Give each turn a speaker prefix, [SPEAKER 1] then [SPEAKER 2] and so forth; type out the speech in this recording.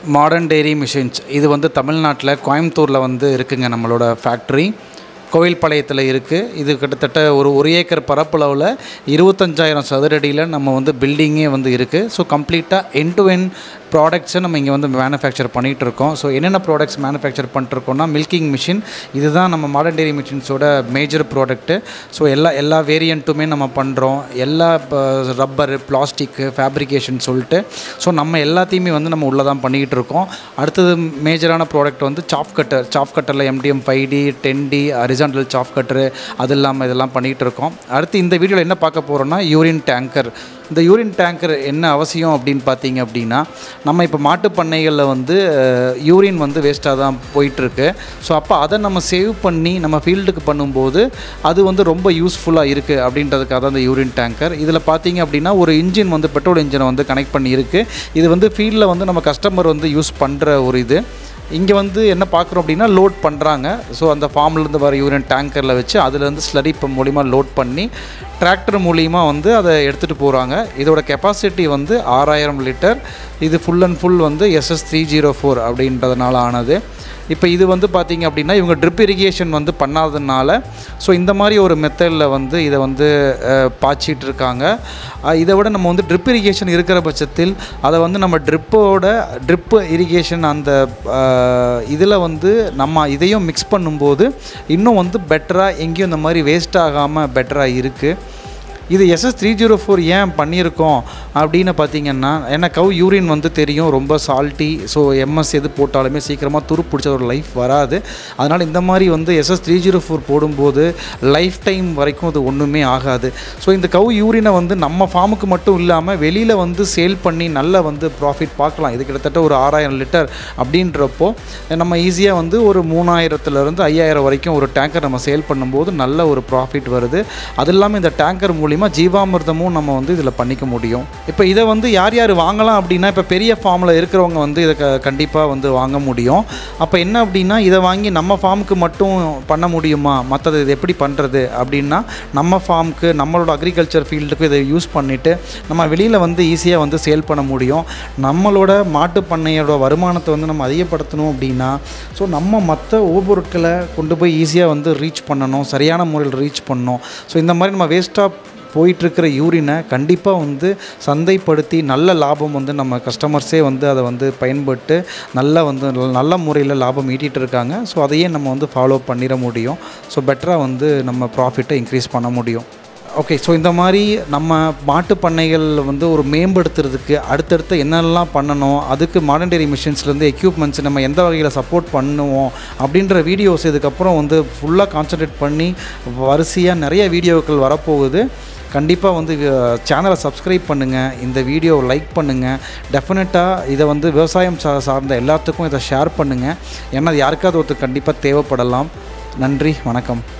[SPEAKER 1] modern dairy machines இது வந்து தமிழ்நாட்டில் கோயம்புத்தூரில் வந்து இருக்குங்க நம்மளோட ஃபேக்ட்ரி கோவில்பாளையத்தில் இருக்குது இது கிட்டத்தட்ட ஒரு ஒரு ஏக்கர் பரப்பளவில் இருபத்தஞ்சாயிரம் சதுரடியில் நம்ம வந்து பில்டிங்கே வந்து இருக்குது ஸோ கம்ப்ளீட்டாக என் டு என் ப்ராடக்ட்ஸை நம்ம இங்கே வந்து மேனுஃபேக்சர் பண்ணிகிட்டு இருக்கோம் ஸோ என்னென்ன ப்ராடக்ட்ஸ் மேனுஃபேக்சர் பண்ணிட்டுருக்கோம்னா மில்கிங் மிஷின் இதுதான் நம்ம மாடர்ன் டெய்ரி மிஷின்ஸோட மேஜர் ப்ராடக்ட்டு ஸோ எல்லா எல்லா வேரியண்ட்டுமே நம்ம பண்ணுறோம் எல்லா ரப்பரு பிளாஸ்டிக்கு ஃபேப்ரிகேஷன் சொல்லிட்டு ஸோ நம்ம எல்லாத்தையுமே வந்து நம்ம உள்ளே தான் பண்ணிக்கிட்டு இருக்கோம் அடுத்தது மேஜரான ப்ராடக்ட் வந்து சாப் கட்டர் சாப் கட்டரில் MTM five T ten T horizontal chaff cutter அது இல்லாமல் இதெல்லாம் பண்ணிகிட்டு இருக்கோம் அடுத்து இந்த வீடியோவில் என்ன பார்க்க போகிறோம்னா யூரின் டேங்கர் இந்த யூரின் டேங்கர் என்ன அவசியம் அப்படின்னு பார்த்தீங்க அப்படின்னா நம்ம இப்போ மாட்டு பண்ணைகளில் வந்து யூரின் வந்து வேஸ்ட்டாக தான் போயிட்டுருக்கு ஸோ அப்போ அதை நம்ம சேவ் பண்ணி நம்ம ஃபீல்டுக்கு பண்ணும்போது அது வந்து ரொம்ப யூஸ்ஃபுல்லாக இருக்குது அப்படின்றதுக்காக தான் இந்த யூரின் டேங்கர் இதில் பார்த்தீங்க அப்படின்னா ஒரு இன்ஜின் வந்து பெட்ரோல் இன்ஜினை வந்து கனெக்ட் பண்ணி இருக்குது இது வந்து ஃபீல்டில் வந்து நம்ம கஸ்டமர் வந்து யூஸ் பண்ணுற ஒரு இது இங்கே வந்து என்ன பார்க்குறோம் அப்படின்னா லோட் பண்ணுறாங்க ஸோ அந்த ஃபார்ம்லேருந்து வர யூரின் டேங்கரில் வச்சு அதுலேருந்து ஸ்லரி பம்ப் மூலிமா லோட் பண்ணி டிராக்டர் மூலிமா வந்து அதை எடுத்துகிட்டு போகிறாங்க இதோட கெப்பாசிட்டி வந்து ஆறாயிரம் லிட்டர் இது ஃபுல் அண்ட் ஃபுல் வந்து எஸ்எஸ் த்ரீ ஜீரோ ஃபோர் அப்படின்றதுனால ஆனது இப்போ இது வந்து பார்த்திங்க அப்படின்னா இவங்க ட்ரிப் இரிகேஷன் வந்து பண்ணாததுனால ஸோ இந்த மாதிரி ஒரு மெத்தடில் வந்து இதை வந்து அஹ், பாய்ச்சிட்டு இருக்காங்க அஹ், இதை விட நம்ம வந்து ட்ரிப் இரிகேஷன் இருக்கிற பட்சத்தில் அதை வந்து நம்ம ட்ரிப்போட ட்ரிப்பு இரிகேஷன் அந்த இதில் வந்து நம்ம இதையும் மிக்ஸ் பண்ணும்போது இன்னும் வந்து பெட்டராக எங்கேயும் இந்த மாதிரி வேஸ்ட் ஆகாமல் பெட்டராக இருக்குது இது எஸ்எஸ் த்ரீ ஜீரோ ஃபோர் ஏன் பண்ணியிருக்கோம் அப்படின்னு பார்த்தீங்கன்னா ஏன்னா கவ் யூரின் வந்து தெரியும் ரொம்ப சால்ட்டி ஸோ எம்எஸ் எது போட்டாலுமே சீக்கிரமாக துரு பிடிச்ச ஒரு லைஃப் வராது அதனால் இந்த மாதிரி வந்து எஸ்எஸ் த்ரீ ஜீரோ ஃபோர் போடும்போது லைஃப் டைம் வரைக்கும் அது ஒன்றுமே ஆகாது ஸோ இந்த கவ் யூரினை வந்து நம்ம ஃபார்முக்கு மட்டும் இல்லாமல் வெளியில் வந்து சேல் பண்ணி நல்ல வந்து ப்ராஃபிட் பார்க்கலாம் இது கிட்டத்தட்ட ஒரு ஆறாயிரம் லிட்டர் அப்படின்றப்போ நம்ம ஈஸியாக வந்து ஒரு மூணாயிரத்துலேருந்து ஐயாயிரம் வரைக்கும் ஒரு டேங்கர் நம்ம சேல் பண்ணும்போது நல்ல ஒரு ப்ராஃபிட் வருது அது இல்லாமல் இந்த டேங்கர் மூலிமா ஜீவாமிர்தமும் நம்ம வந்து இதில் பண்ணிக்க முடியும் இப்போ இதை வந்து யார் யார் வாங்கலாம் அப்படின்னா இப்போ பெரிய ஃபார்மில் இருக்கிறவங்க வந்து இதை க கண்டிப்பாக வந்து வாங்க முடியும் அப்போ என்ன அப்படின்னா இதை வாங்கி நம்ம ஃபார்முக்கு மட்டும் பண்ண முடியுமா மற்றது இது எப்படி பண்ணுறது அப்படின்னா நம்ம ஃபார்முக்கு நம்மளோட அக்ரிகல்ச்சர் ஃபீல்டுக்கு இதை யூஸ் பண்ணிவிட்டு நம்ம வெளியில் வந்து ஈஸியாக வந்து சேல் பண்ண முடியும் நம்மளோட மாட்டு பண்ணையோட வருமானத்தை வந்து நம்ம அதிகப்படுத்தணும் அப்படின்னா ஸோ நம்ம மற்ற உபபொருட்களை கொண்டு போய் ஈஸியாக வந்து ரீச் பண்ணணும் சரியான முறையில் ரீச் பண்ணணும் ஸோ இந்த மாதிரி நம்ம வேஸ்ட்டாக போயிட்டுருக்கிற யூரினை கண்டிப்பாக வந்து சந்தைப்படுத்தி நல்ல லாபம் வந்து நம்ம கஸ்டமர்ஸே வந்து அதை வந்து பயன்பட்டு நல்ல வந்து நல்ல- நல்ல முறையில் லாபம் ஈட்டிகிட்டு இருக்காங்க ஸோ அதையே நம்ம வந்து ஃபாலோ பண்ணிட முடியும் ஸோ பெட்டராக வந்து நம்ம ப்ராஃபிட்டை இன்க்ரீஸ் பண்ண முடியும் ஓகே ஸோ இந்த மாதிரி நம்ம மாட்டு பண்ணைகள் வந்து ஒரு மேம்படுத்துறதுக்கு அடுத்தடுத்து என்னெல்லாம் பண்ணணும் அதுக்கு மாடர்ன் டெய்ரி மிஷின்ஸ்லேருந்து எக்யூப்மெண்ட்ஸ் நம்ம எந்த வகையில் சப்போர்ட் பண்ணுவோம் அப்படின்ற வீடியோஸ் இதுக்கப்புறம் வந்து ஃபுல்லாக கான்சன்ட்ரேட் பண்ணி வரிசையாக நிறைய வீடியோக்கள் வரப்போகுது கண்டிப்பாக வந்து சேனலை சப்ஸ்கிரைப் பண்ணுங்கள் இந்த வீடியோவை லைக் பண்ணுங்கள் டெஃபினட்டாக இதை வந்து விவசாயம் சா சார்ந்த எல்லாத்துக்கும் இதை ஷேர் பண்ணுங்கள் ஏன்னா அது யாருக்காவது ஒருத்தர் கண்டிப்பாக தேவைப்படலாம் நன்றி வணக்கம்